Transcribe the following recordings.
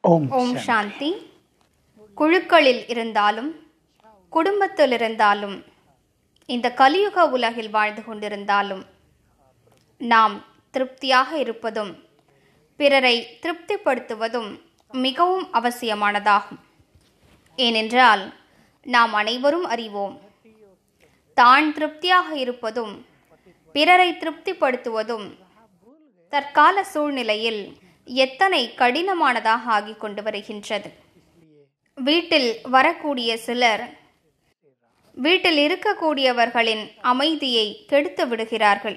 ஓம் ஓம் சாந்தி குழுக்களில் இருந்தாலும் குடும்பத்தில் இருந்தாலும் இந்த கலியுக உலகில் வாழ்ந்து கொண்டிருந்தாலும் நாம் திருப்தியாக இருப்பதும் பிறரை திருப்திப்படுத்துவதும் மிகவும் அவசியமானதாகும் ஏனென்றால் நாம் அனைவரும் அறிவோம் தான் திருப்தியாக இருப்பதும் பிறரை திருப்திப்படுத்துவதும் தற்கால சூழ்நிலையில் எத்தனை கடினமானதாக ஆகிக் கொண்டு வருகின்றது வீட்டில் வரக்கூடிய சிலர் வீட்டில் இருக்கக்கூடியவர்களின் அமைதியை கெடுத்து விடுகிறார்கள்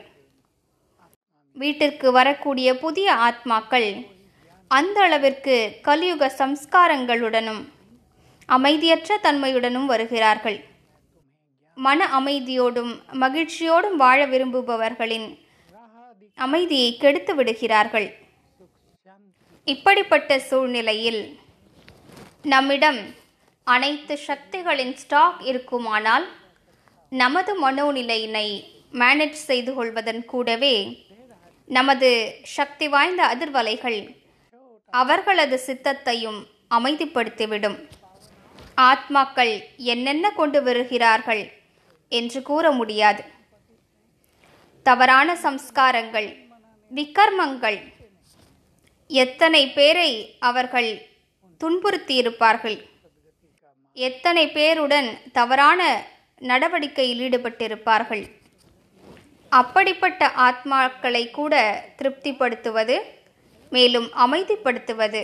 வீட்டிற்கு வரக்கூடிய புதிய ஆத்மாக்கள் அந்த அளவிற்கு கலியுக சம்ஸ்காரங்களுடனும் அமைதியற்ற தன்மையுடனும் வருகிறார்கள் மன அமைதியோடும் மகிழ்ச்சியோடும் வாழ விரும்புபவர்களின் அமைதியை கெடுத்து விடுகிறார்கள் இப்படிப்பட்ட சூழ்நிலையில் நம்மிடம் அனைத்து சக்திகளின் ஸ்டாக் இருக்குமானால் நமது மனோநிலையினை மேனேஜ் செய்து கொள்வதன் கூடவே நமது சக்தி வாய்ந்த அதிர்வலைகள் அவர்களது சித்தத்தையும் அமைதிப்படுத்திவிடும் ஆத்மாக்கள் என்னென்ன கொண்டு வருகிறார்கள் என்று கூற முடியாது தவறான சம்ஸ்காரங்கள் விக்கர்மங்கள் எத்தனை பேரை அவர்கள் துன்புறுத்தியிருப்பார்கள் எத்தனை பேருடன் தவறான நடவடிக்கையில் ஈடுபட்டிருப்பார்கள் அப்படிப்பட்ட ஆத்மாக்களை கூட திருப்திப்படுத்துவது மேலும் அமைதிப்படுத்துவது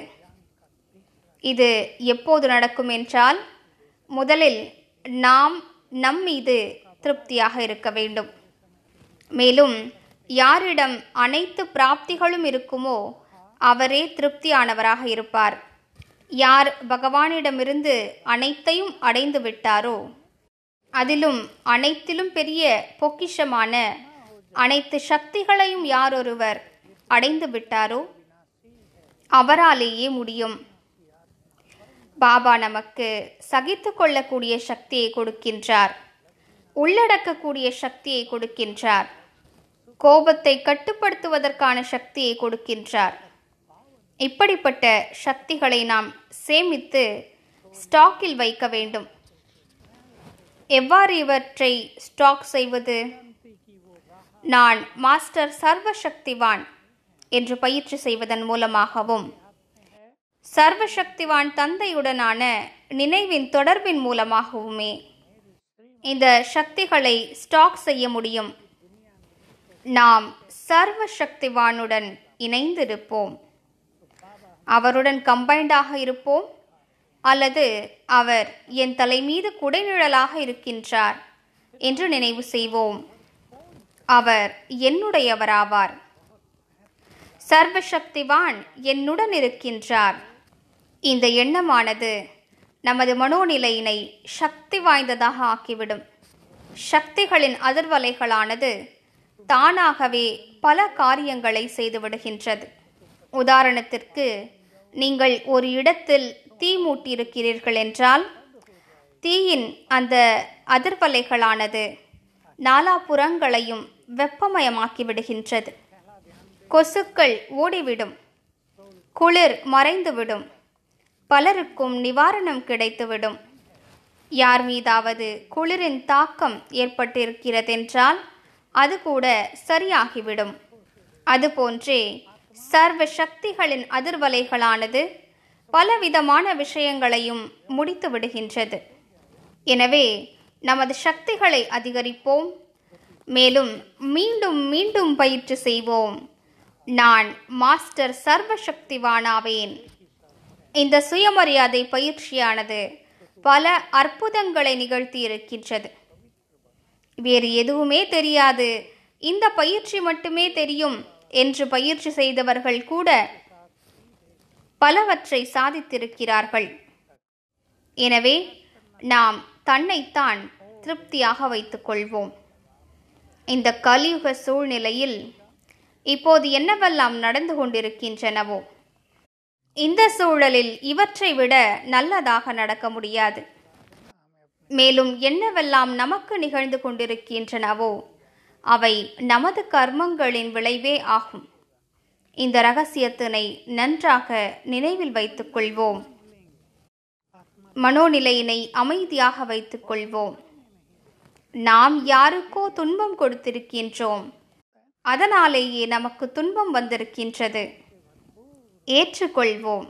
இது எப்போது நடக்கும் என்றால் முதலில் நாம் நம் மீது திருப்தியாக இருக்க வேண்டும் மேலும் யாரிடம் அனைத்து பிராப்திகளும் இருக்குமோ அவரே திருப்தியானவராக இருப்பார் யார் பகவானிடமிருந்து அனைத்தையும் அடைந்து விட்டாரோ அதிலும் அனைத்திலும் பெரிய பொக்கிஷமான அனைத்து சக்திகளையும் யாரொருவர் அடைந்து விட்டாரோ அவராலேயே முடியும் பாபா நமக்கு சகித்து கொள்ளக்கூடிய சக்தியை கொடுக்கின்றார் உள்ளடக்கக்கூடிய சக்தியை கொடுக்கின்றார் கோபத்தை கட்டுப்படுத்துவதற்கான சக்தியை கொடுக்கின்றார் இப்படிப்பட்ட சக்திகளை நாம் சேமித்து ஸ்டாக்கில் வைக்க வேண்டும் எவ்வாறு இவற்றை ஸ்டாக் செய்வது நான் மாஸ்டர் சர்வசக்திவான் என்று பயிற்சி செய்வதன் மூலமாகவும் சர்வசக்திவான் தந்தையுடனான நினைவின் தொடர்பின் மூலமாகவுமே இந்த சக்திகளை ஸ்டாக் செய்ய முடியும் நாம் சர்வசக்திவானுடன் இணைந்திருப்போம் அவருடன் கம்பைண்டாக இருப்போம் அல்லது அவர் என் தலை மீது குடைநிழலாக இருக்கின்றார் என்று நினைவு செய்வோம் அவர் என்னுடையவராவார் சர்வசக்திவான் என்னுடன் இருக்கின்றார் இந்த எண்ணமானது நமது மனோநிலையினை சக்தி வாய்ந்ததாக ஆக்கிவிடும் சக்திகளின் அதிர்வலைகளானது தானாகவே பல காரியங்களை செய்துவிடுகின்றது உதாரணத்திற்கு நீங்கள் ஒரு இடத்தில் தீ மூட்டியிருக்கிறீர்கள் என்றால் தீயின் அந்த அதிர்வலைகளானது நாலாபுறங்களையும் வெப்பமயமாக்கி விடுகின்றது கொசுக்கள் ஓடிவிடும் குளிர் மறைந்துவிடும் பலருக்கும் நிவாரணம் கிடைத்துவிடும் யார் மீதாவது குளிரின் தாக்கம் ஏற்பட்டிருக்கிறதென்றால் அது கூட சரியாகிவிடும் அதுபோன்றே சர்வ சக்திகளின் அதிர்வலைகளானது பலவிதமான விஷயங்களையும் முடித்து விடுகின்றது எனவே நமது சக்திகளை அதிகரிப்போம் மேலும் மீண்டும் மீண்டும் பயிற்சி செய்வோம் நான் மாஸ்டர் சர்வசக்திவானாவேன் இந்த சுயமரியாதை பயிற்சியானது பல அற்புதங்களை நிகழ்த்தி இருக்கின்றது வேறு எதுவுமே தெரியாது இந்த பயிற்சி மட்டுமே தெரியும் என்று பயிற்சி செய்தவர்கள் கூட பலவற்றை சாதித்திருக்கிறார்கள் எனவே நாம் தன்னைத்தான் திருப்தியாக வைத்துக் கொள்வோம் இந்த கலியுக சூழ்நிலையில் இப்போது என்னவெல்லாம் நடந்து கொண்டிருக்கின்றனவோ இந்த சூழலில் இவற்றை விட நல்லதாக நடக்க முடியாது மேலும் என்னவெல்லாம் நமக்கு நிகழ்ந்து கொண்டிருக்கின்றனவோ அவை நமது கர்மங்களின் விளைவே ஆகும் இந்த ரகசியத்தினை நன்றாக நினைவில் வைத்துக் கொள்வோம் மனோநிலையினை அமைதியாக வைத்துக் கொள்வோம் நாம் யாருக்கோ துன்பம் கொடுத்திருக்கின்றோம் அதனாலேயே நமக்கு துன்பம் வந்திருக்கின்றது ஏற்றுக்கொள்வோம்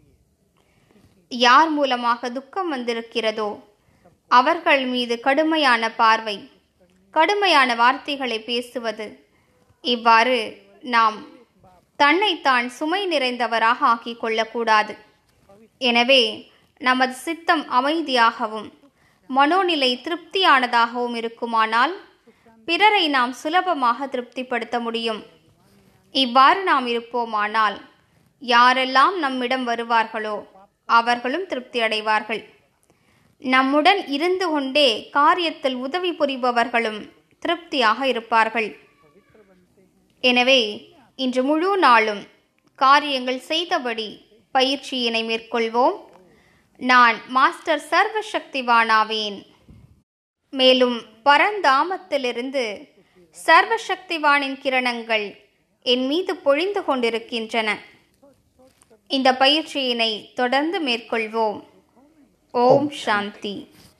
யார் மூலமாக துக்கம் வந்திருக்கிறதோ அவர்கள் மீது கடுமையான பார்வை கடுமையான வார்த்தைகளை பேசுவது இவ்வாறு நாம் தன்னைத்தான் சுமை நிறைந்தவராக ஆக்கிக் கொள்ளக்கூடாது எனவே நமது சித்தம் அமைதியாகவும் மனோநிலை திருப்தியானதாகவும் இருக்குமானால் பிறரை நாம் சுலபமாக திருப்திப்படுத்த முடியும் இவ்வாறு நாம் இருப்போமானால் யாரெல்லாம் நம்மிடம் வருவார்களோ அவர்களும் திருப்தி அடைவார்கள் நம்முடன் இருந்து கொண்டே காரியத்தில் உதவி புரிபவர்களும் திருப்தியாக இருப்பார்கள் எனவே இன்று முழு நாளும் காரியங்கள் செய்தபடி பயிற்சியினை மேற்கொள்வோம் நான் மாஸ்டர் சர்வசக்திவானாவேன் மேலும் பரந்தாமத்திலிருந்து சர்வசக்திவானின் கிரணங்கள் என் மீது பொழிந்து கொண்டிருக்கின்றன இந்த பயிற்சியினை தொடர்ந்து மேற்கொள்வோம் ஓம் சாந்தி